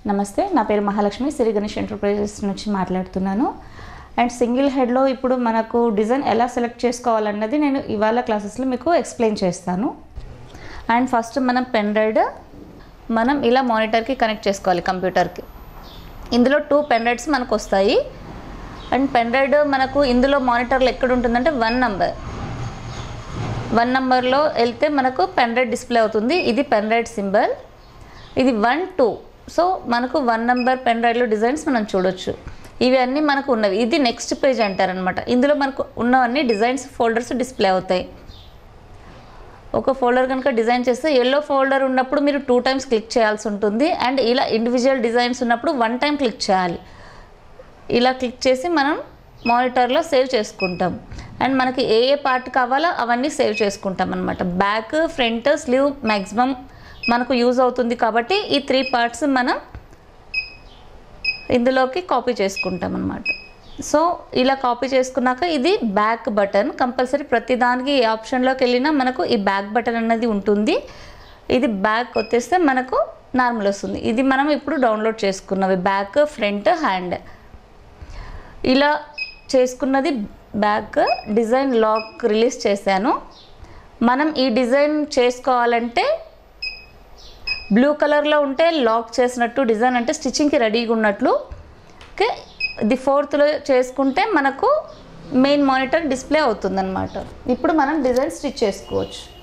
నమస్తే నా పేరు మహాలక్ష్మి సిరి గణేష్ ఎంటర్ప్రైజెస్ నుంచి మాట్లాడుతున్నాను అండ్ సింగిల్ హెడ్లో ఇప్పుడు మనకు డిజైన్ ఎలా సెలెక్ట్ చేసుకోవాలన్నది నేను ఇవాళ క్లాసెస్లో మీకు ఎక్స్ప్లెయిన్ చేస్తాను అండ్ ఫస్ట్ మనం పెన్ డ్రైవ్ మనం ఇలా మానిటర్కి కనెక్ట్ చేసుకోవాలి కంప్యూటర్కి ఇందులో టూ పెన్ డ్రైవ్స్ మనకు వస్తాయి అండ్ పెన్ డ్రైవ్ మనకు ఇందులో మానిటర్లో ఎక్కడ ఉంటుందంటే వన్ నంబర్ వన్ నంబర్లో వెళ్తే మనకు పెన్ డ్రైవ్ డిస్ప్లే అవుతుంది ఇది పెన్ డ్రైవ్ సింబల్ ఇది వన్ టూ సో మనకు వన్ నెంబర్ పెన్ డ్రైవ్లో డిజైన్స్ మనం చూడొచ్చు ఇవి అన్నీ మనకు ఉన్నవి ఇది నెక్స్ట్ పేజ్ అంటారనమాట ఇందులో మనకు ఉన్నవన్నీ డిజైన్స్ ఫోల్డర్స్ డిస్ప్లే అవుతాయి ఒక ఫోల్డర్ కనుక డిజైన్ చేస్తే ఎల్లో ఫోల్డర్ ఉన్నప్పుడు మీరు టూ టైమ్స్ క్లిక్ చేయాల్సి ఉంటుంది అండ్ ఇలా ఇండివిజువల్ డిజైన్స్ ఉన్నప్పుడు వన్ టైం క్లిక్ చేయాలి ఇలా క్లిక్ చేసి మనం మానిటర్లో సేవ్ చేసుకుంటాం అండ్ మనకి ఏ ఏ పార్ట్ కావాలో అవన్నీ సేవ్ చేసుకుంటాం అనమాట బ్యాక్ ఫ్రంట్ స్లీవ్ మ్యాక్సిమం మనకు యూజ్ అవుతుంది కాబట్టి ఈ త్రీ పార్ట్స్ మనం ఇందులోకి కాపీ చేసుకుంటాం అనమాట సో ఇలా కాపీ చేసుకున్నాక ఇది బ్యాక్ బటన్ కంపల్సరీ ప్రతి దానికి ఏ ఆప్షన్లోకి వెళ్ళినా మనకు ఈ బ్యాక్ బటన్ అన్నది ఉంటుంది ఇది బ్యాక్ వచ్చేస్తే మనకు నార్మల్ వస్తుంది ఇది మనం ఇప్పుడు డౌన్లోడ్ చేసుకున్నవి బ్యాక్ ఫ్రంట్ హ్యాండ్ ఇలా చేసుకున్నది బ్యాక్ డిజైన్ లాక్ రిలీజ్ చేశాను మనం ఈ డిజైన్ చేసుకోవాలంటే బ్లూ కలర్లో ఉంటే లాక్ చేసినట్టు డిజైన్ అంటే స్టిచ్చింగ్కి రెడీగా ఉన్నట్లు ఓకే ఇది ఫోర్త్లో చేసుకుంటే మనకు మెయిన్ మానిటర్ డిస్ప్లే అవుతుందన్నమాట ఇప్పుడు మనం డిజైన్ స్టిచ్ చేసుకోవచ్చు